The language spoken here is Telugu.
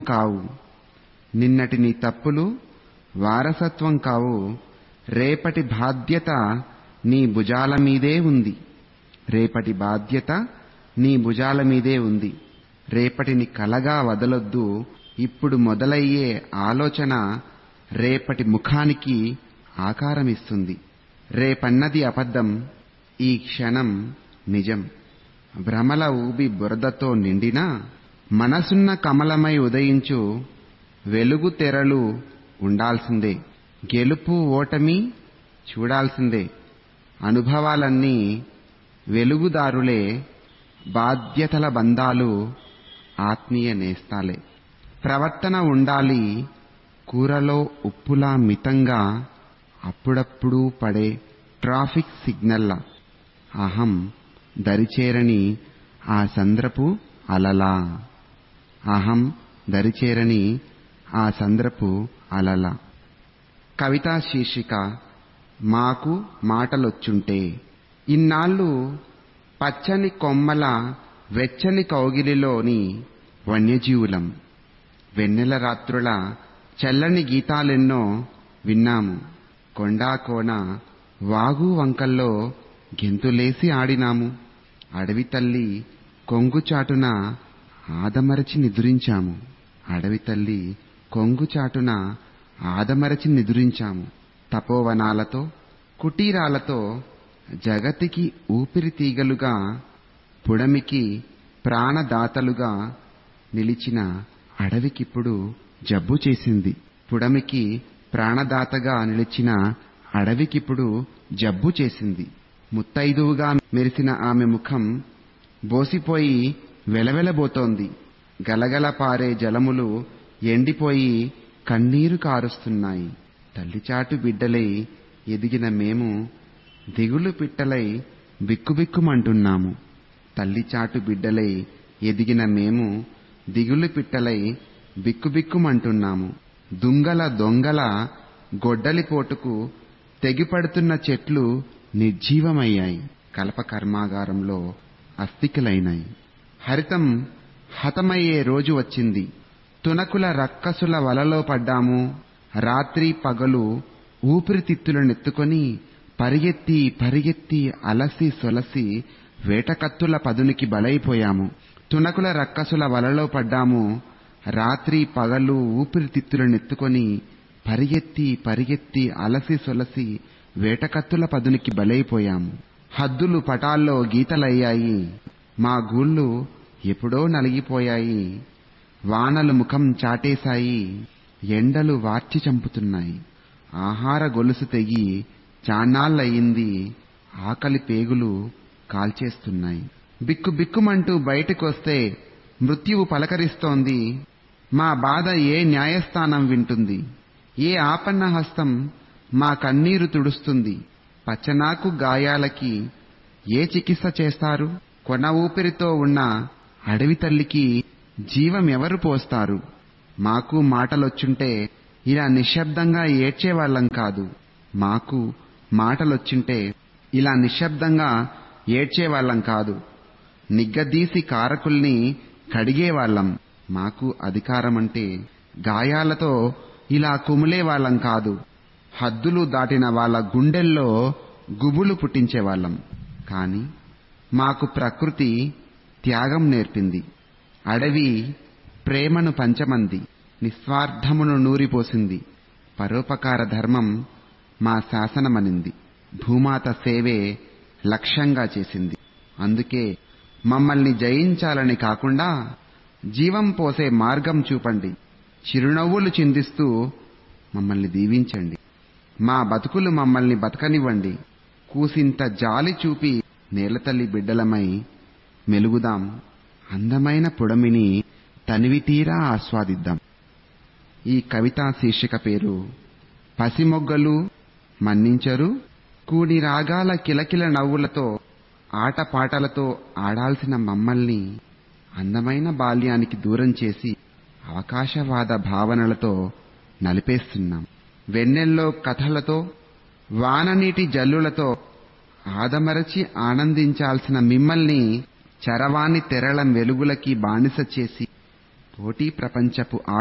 కావు నిన్నటి నీ తప్పులు వారసత్వం కావు రేపటి బాధ్యత నీ భుజాల మీదే ఉంది రేపటి బాధ్యత నీ భుజాల మీదే ఉంది రేపటిని కలగా వదలొద్దు ఇప్పుడు మొదలయ్యే ఆలోచన రేపటి ముఖానికి ఆకారమిస్తుంది రేపన్నది అబద్ధం ఈ క్షణం నిజం భ్రమల ఊబి బురదతో నిండినా మనసున్న కమలమై ఉదయించు వెలుగు తెరలు ఉండాల్సిందే గెలుపు ఓటమి చూడాల్సిందే అనుభవాలన్నీ వెలుగుదారులే బాధ్యతల బంధాలు ఆత్మీయ నేస్తాలే ప్రవర్తన ఉండాలి కూరలో ఉప్పులా మితంగా అప్పుడప్పుడు పడే ట్రాఫిక్ సిగ్నల్ల అహం దరిచేరని ఆ సంద్రపు అలలా అహం దరిచేరని ఆ సంద్రపు అలల కవితా శీర్షిక మాకు మాటలొచ్చుంటే ఇన్నాళ్ళు పచ్చని కొమ్మల వెచ్చని కౌగిలిలోని వన్యజీవులం వెన్నెల రాత్రుల చల్లని గీతాలెన్నో విన్నాము కొండాకోన వాగు వంకల్లో గెంతులేసి ఆడినాము అడవి తల్లి కొంగుచాటున ఆదమరచి నిదురించాము అడవి తల్లి కొంగుచాటున ఆదమరచి నిదురించాము తపోవనాలతో కుటీరాలతో జగతికి ఊపిరితీగలుగా పుడమికి ప్రాణదాతలుగా నిలిచిన అడవికిప్పుడు జబ్బు చేసింది పుడమికి ప్రాణదాతగా నిలిచిన అడవికిప్పుడు జబ్బు చేసింది ముత్తైదువుగా మెరిసిన ఆమె ముఖం బోసిపోయి వెలవెలబోతోంది గలగల పారే జలములు ఎండిపోయి కన్నీరు కారుస్తున్నాయి తల్లిచాటు బిడ్డలై ఎదిగిన మేము దిగులు పిట్టలై బిక్కుబిక్కుమంటున్నాము తల్లిచాటు బిడ్డలై ఎదిగిన మేము దిగులు పిట్టలై బిక్కుబిక్కుమంటున్నాము దుంగల దొంగల గొడ్డలిపోటుకు తెగిపడుతున్న చెట్లు నిర్జీవమయ్యాయి కలప కర్మాగారంలో అస్థికలైనాయి హరితం హతమయ్యే రోజు వచ్చింది తునకుల రక్కసుల వలలో పడ్డాము రాత్రి పగలు ఊపిరితిత్తులనెత్తుకొని పరిగెత్తి పరిగెత్తి అలసి సొలసి వేటకత్తుల పదునికి బలైపోయాము తునకుల రక్కసుల వలలో పడ్డాము రాత్రి పగలు ఊపిరితిత్తులనెత్తుకొని పరిగెత్తి పరిగెత్తి అలసి సొలసి వేటకత్తుల పదునికి బలైపోయాము హద్దులు పటాల్లో గీతలయ్యాయి మా గూళ్ళు ఎప్పుడో నలిగిపోయాయి వానలు ముఖం చాటేశాయి ఎండలు వార్చి చంపుతున్నాయి ఆహార గొలుసు తెగి చాన్నాళ్ళయింది ఆకలి పేగులు కాల్చేస్తున్నాయి బిక్కు బిక్కుమంటూ బయటకొస్తే మృత్యువు పలకరిస్తోంది మా బాధ ఏ న్యాయస్థానం వింటుంది ఏ ఆపన్న హస్తం మా కన్నీరు తుడుస్తుంది పచ్చనాకు గాయాలకి ఏ చికిత్స చేస్తారు కొన ఊపిరితో ఉన్న అడవి తల్లికి జీవం ఎవరు పోస్తారు మాకు మాటలొచ్చుంటే ఇలా నిశ్శబ్దంగా ఏడ్చేవాళ్లం కాదు మాకు మాటలొచ్చుంటే ఇలా నిశ్శబ్దంగా ఏడ్చేవాళ్లం కాదు నిగ్గదీసి కారకుల్ని కడిగేవాళ్లం మాకు అధికారమంటే గాయాలతో ఇలా కుములేవాళ్లం కాదు హద్దులు దాటిన వాళ్ళ గుండెల్లో గుబులు పుట్టించేవాళ్లం కాని మాకు ప్రకృతి త్యాగం నేర్పింది అడవి ప్రేమను పంచమంది నిస్వార్థమును నూరిపోసింది పరోపకార ధర్మం మా శాసనమనింది భూమాత సేవే లక్ష్యంగా చేసింది అందుకే మమ్మల్ని జయించాలని కాకుండా జీవం పోసే మార్గం చూపండి చిరునవ్వులు చిందిస్తూ మమ్మల్ని దీవించండి మా బతుకులు మమ్మల్ని బతకనివ్వండి కూసింత జాలి చూపి నేలతల్లి బిడ్డలమై మెలుగుదాం అందమైన పుడమిని తనివితీరా ఆస్వాదిద్దాం ఈ కవితా శీర్షిక పేరు పసిమొగ్గలు మన్నించరు కూడి రాగాల కిలకిల నవ్వులతో ఆటపాటలతో ఆడాల్సిన మమ్మల్ని అందమైన బాల్యానికి దూరం చేసి అవకాశవాద భావనలతో నలిపేస్తున్నాం వెన్నెల్లో కథలతో వాననీటి జల్లులతో ఆదమరచి ఆనందించాల్సిన మిమ్మల్ని చరవాణి తెరల వెలుగులకి బానిస చేసి పోటీ ప్రపంచపు